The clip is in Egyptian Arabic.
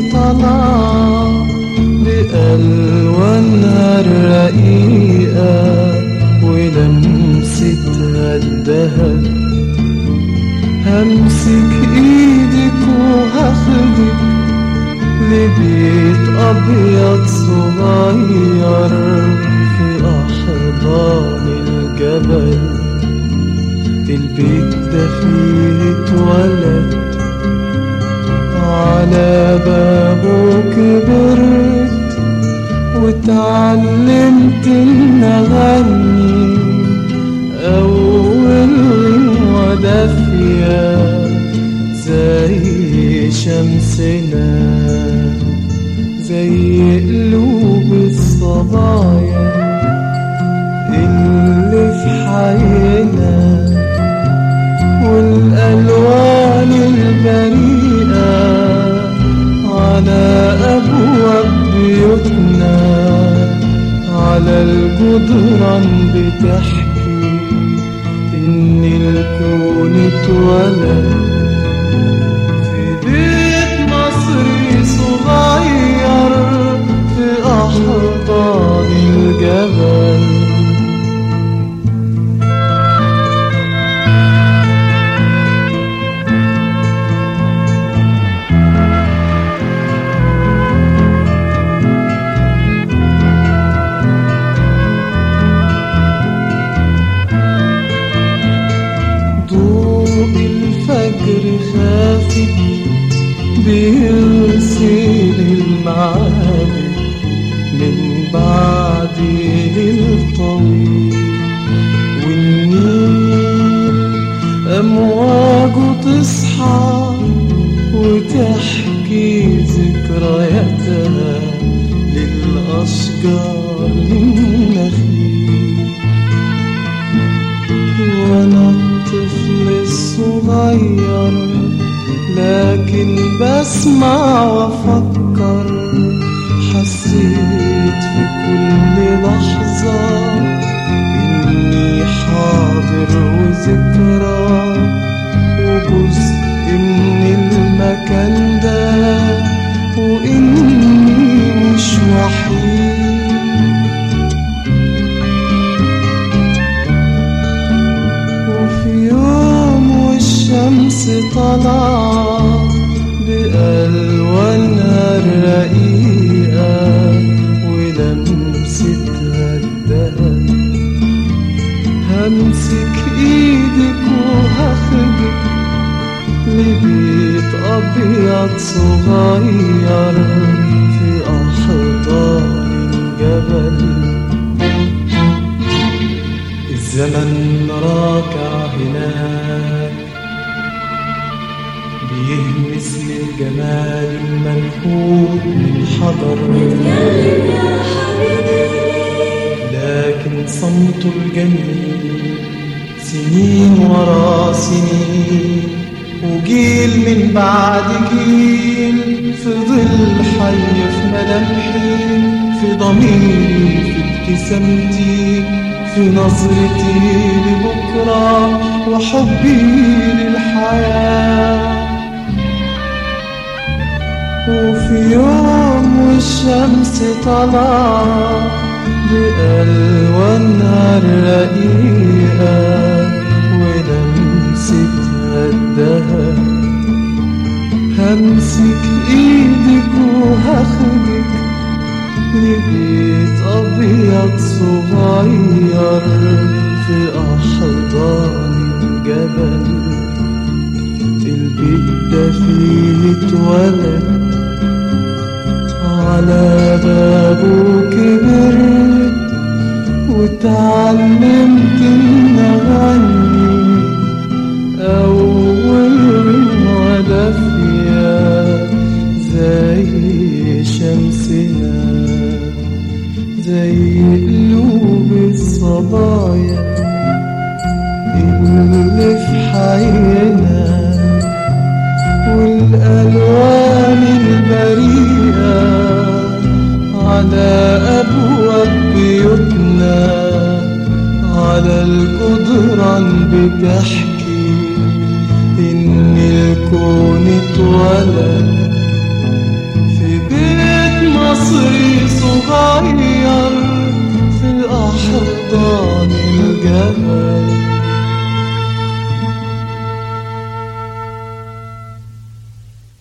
طلع بألوانها الرقيقة ولمستها الدهب همسك ايدك وهاخدك لبيت أبيض صغير في أحضان الجبل البيت ده فيه اتولد على بابه كبرت واتعلمت ان اغني اول غنوة دافية زي شمسنا زي قلوب الصبايا اللي في حينا والألوان البريئة على أبواب بيوتنا على الجدران بتحكي إن الكون اتولد في بيت مصري صغير في أحضان الجبل ضوء الفجر خافت بيرسل المعابد من بعد ليل طويل والنيل أمواجه تصحى وتحكي ذكرياتها للأشجار للنخيل وانا الطفل الصغير لكن بسمع وافكر حسيت في كل لحظة اني حاضر وذكرى وجزء من المكان ده واني مش وحيد وفي يوم والشمس طلع بألوانها الرقيقة ولمستها الدهب همسك ايدك وهاخدك لبيت أبيض صغير في أحضان الجبل الزمن راكع هناك بيهمس للجمال المنحوت من حجر لكن صمته الجميل سنين ورا سنين وجيل من بعد جيل في ظل حي في ملامحي في ضميري في ابتسامتي في نظرتي لبكرة وحبي للحياة وفي يوم والشمس طلع بألوانها الرقيقة ولمستها الدهب همسك ايدك وهاخدك لبيت أبيض صغير في أحضان الجبل البيت ده فيه اتولد على بابه كبرت واتعلمت إن أغني أول غنوة دافية زي شمسنا زي قلوب الصبايا اللي في حينا والألوان البريئة على أبواب بيوتنا على الجدران بتحكي إن الكون اتولد في مصري صغير في أحضان الجبل